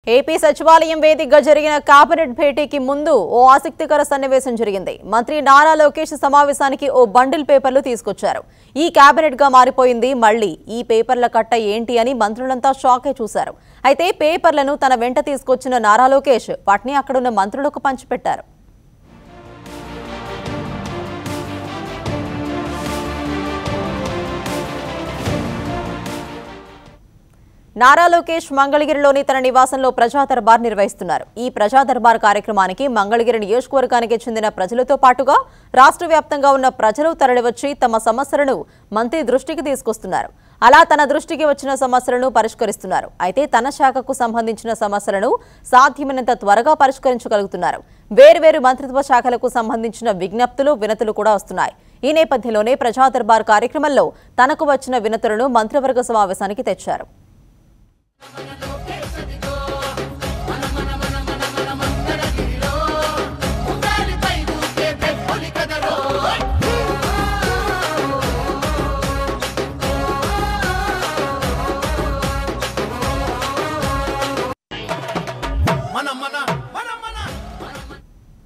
AP సచివాలయం వేదికగా జరిగిన కేబినెట్ భేటీకి ముందు ఓ ఆసక్తికర సన్నివేశం జరిగింది మంత్రి నారా లోకేష్ సమావేశానికి ఓ బండిల్ పేపర్లు తీసుకొచ్చారు ఈ కేబినెట్ గా మారిపోయింది మళ్ళీ ఈ పేపర్ల కట్ట ఏంటి అని మంత్రులంతా షాకే చూశారు అయితే పేపర్లను తన వెంట తీసుకొచ్చిన నారా లోకేష్ వాటిని అక్కడున్న మంత్రులకు పంచిపెట్టారు నారా లోకేష్ మంగళగిరిలోని తన నివాసంలో ప్రజా దర్బార్ నిర్వహిస్తున్నారు ఈ ప్రజా దర్బార్ కార్యక్రమానికి మంగళగిరి నియోజకవర్గానికి చెందిన ప్రజలతో పాటుగా రాష్ట్ర వ్యాప్తంగా ఉన్న ప్రజలు తరలివచ్చి తమ సమస్యలను మంత్రి దృష్టికి తీసుకొస్తున్నారు అలా తన దృష్టికి వచ్చిన సమస్యలను పరిష్కరిస్తున్నారు అయితే తన శాఖకు సంబంధించిన సమస్యలను సాధ్యమైనంత త్వరగా పరిష్కరించగలుగుతున్నారు వేర్వేరు మంత్రిత్వ శాఖలకు సంబంధించిన విజ్ఞప్తులు వినతులు కూడా వస్తున్నాయి ఈ నేపథ్యంలోనే ప్రజా దర్బార్ కార్యక్రమంలో తనకు వచ్చిన వినతులను మంత్రివర్గ సమావేశానికి తెచ్చారు